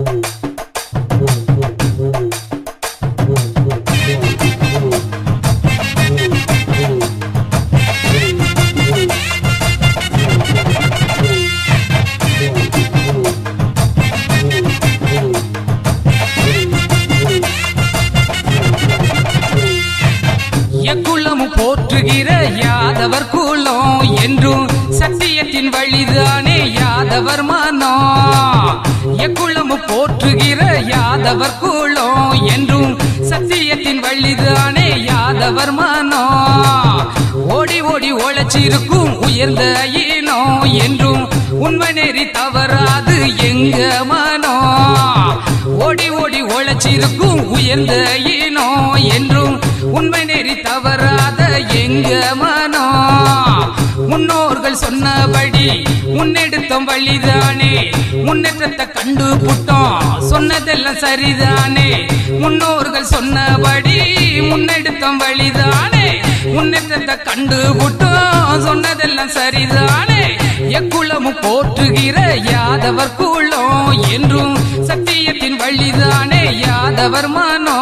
எக்குளமும் போற்றுகிற யாதவர் குலம் என்றும் சத்தியத்தின் வழிதானே யாதவர் மனம் எக்குளமும் போற்றுகிற யாதவர் குலம் என்றும் சத்தியத்தின் வழிதானே யாதவர் மனம் ஓடி ஓடி உழைச்சிருக்கும் உயர்ந்த இனம் என்றும் உண்மை நெறி தவறாது எங்க மனம் ஓடி ஓடி உழைச்சிருக்கும் உயர்ந்த இனம் என்றும் உண்மை நெறி தவறாத எங்க மனம் முன்னோர்கள் சொன்னபடி முன்னெடுத்தோம் வழிதானே முன்னேற்றத்தை கண்டு புட்டோம் சொன்னதெல்லாம் சரிதானே முன்னோர்கள் சொன்னபடி முன்னெடுத்தோம் வழிதானே முன்னேற்றத்தை கண்டு புட்டோம் சொன்னதெல்லாம் சரிதானே எக்குளமும் போற்றுகிற யாதவர் குலம் என்றும் சத்தியத்தின் வழிதானே யாதவர் மனோ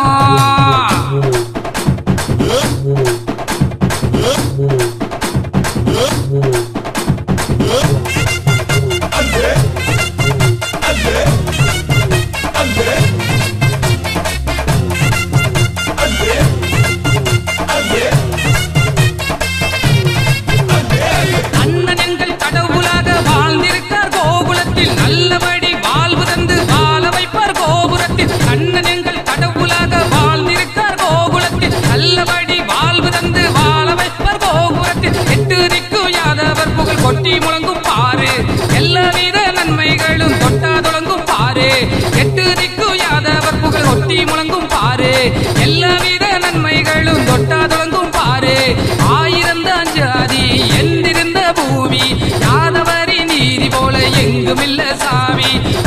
அண்ணன் எங்கள் கடவுளாக வாழ்ந்திருக்கார் கோகுலத்தில் நல்லபடி வாழ்வு தந்து வாழ வைப்பார் கோபுரத்தில் அண்ணன் எங்கள் கடவுளாக வாழ்ந்திருக்கார் கோகுலத்தில் நல்லபடி வாழ்வு தந்து வாழ வைப்பார் கோபுரத்தில் எட்டு திக்கும் யாதவர் புகழ் கொட்டி முழங்கும் பாரு எல்லாவித நன்மைகளும் தொட்டா தொடங்கும் பாரு எட்டு திக்கும் யாதவர் புகழ் கொட்டி முழங்கும் பாரு எல்லாவித நன்மைகளும் தொட்டா தொடங்கும் பாரு ஆயிரம் தான் ஜாதி என்றிருந்த பூமி யாதவரி நீதி போல எங்குமில்ல சாமி